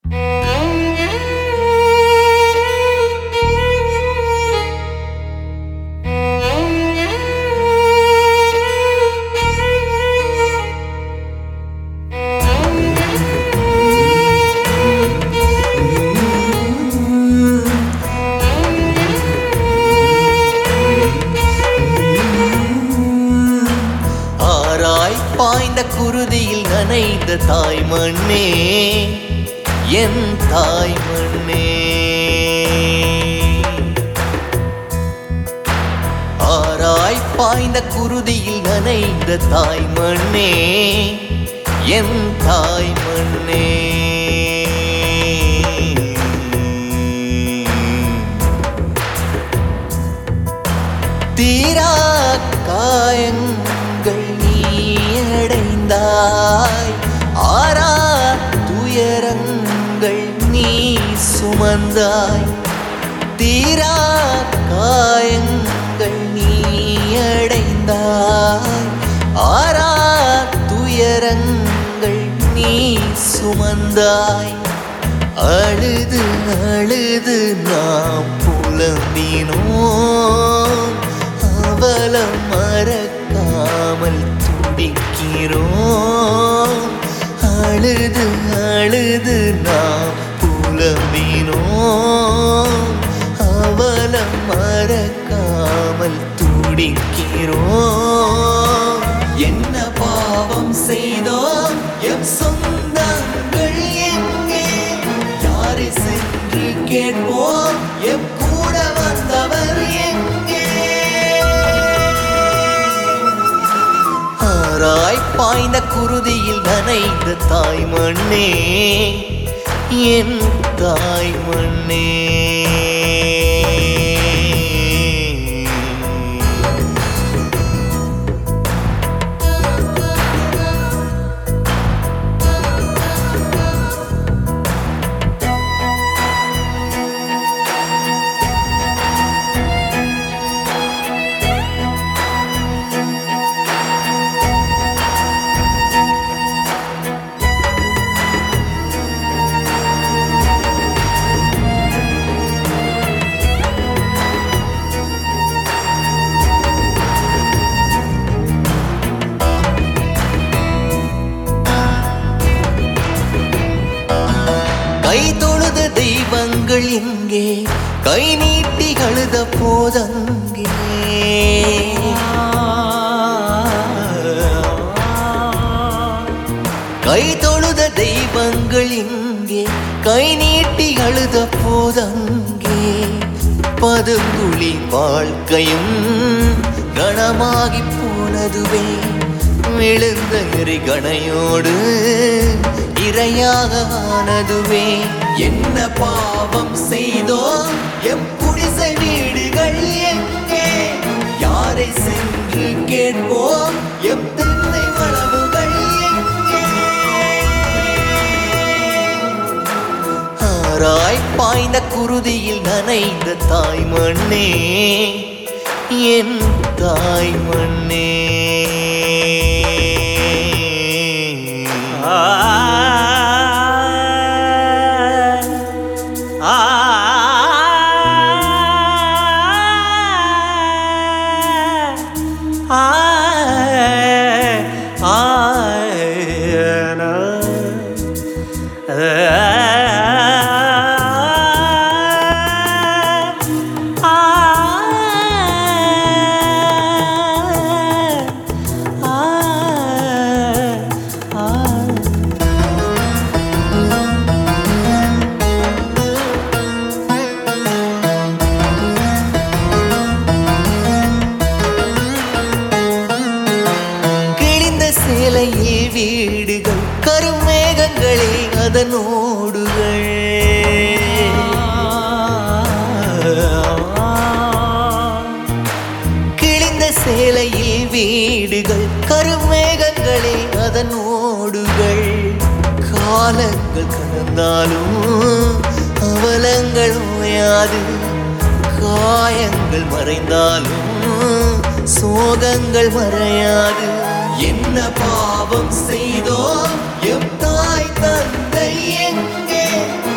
ஆராய் பாய்ந்த குருதியில் நனைந்த தாய் மண்ணே என் தாய் மண்ணே ஆராய் பாய்ந்த குருதியில் நனைந்த தாய் மண்ணே என் தாய் மண்ணே தீரா காயங்கள் நீ அடைந்தாய் ஆரா துயரங்கள் நீ சுமந்தாய் தீரா காயங்கள் நீ அடைந்தாய் ஆரா துயரங்கள் நீ சுமந்தாய் அழுது அழுது நாம் புலம்பினோம் அவலம் மறக்காமல் துடிக்கிறோம் அழுது அழுது நாம் புலம்பினோம் அவலம் மறக்காமல் துடிக்கிறோம் என்ன பாவம் செய்தோம் எம் சொந்தங்கள் எங்கே யாரை சென்று கேட்போம் எம் கூட வந்தவர் எங்கே ஆராய் பாய்ந்த குருதியில் நனைந்த தாய் மண்ணே என் தாய் மண்ணே கை தொழுத தெய்வங்கள் எங்கே கை நீட்டி அழுத போதங்கே கை தொழுத தெய்வங்கள் எங்கே கை நீட்டி அழுத போதங்கே பதுங்குழி வாழ்க்கையும் கணமாகி போனதுவே விழுந்த எரிகணையோடு இரையாக ஆனதுவே என்ன பாவம் செய்தோம் எம் குடிசை வீடுகள் எங்கே யாரை சென்று கேட்போம் எம் தென்னை வளவுகள் எங்கே ஆராய் பாய்ந்த குருதியில் நனைந்த தாய் மண்ணே என் தாய் மண்ணே கிழிந்த சேலையில் வீடுகள் கருமேகங்களே அதனோடுகள் கிழிந்த சேலையில் வீடுகள் கருமேகங்களே அதனோடுகள் காலங்கள் கடந்தாலும் அவலங்கள் ஓயாது காயங்கள் மறைந்தாலும் சோகங்கள் மறையாது என்ன பாவம் செய்தோம் எம் தாய் தந்தை எங்கே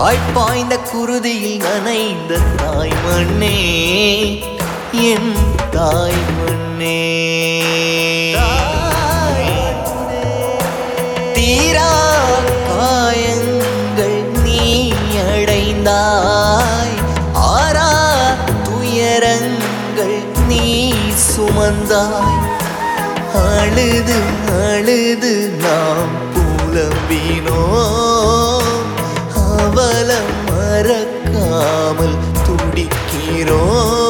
ஆழ்பாய்ந்த குருதியில் நனைந்த தாய் மண்ணே என் தாய் மண்ணே தீரா காயங்கள் நீ அடைந்தாய் ஆரா துயரங்கள் நீ சுமந்தாய் அழுது அழுது நாம் புலம்பினோம் அவலம் மறக்காமல் துடிக்கிறோம்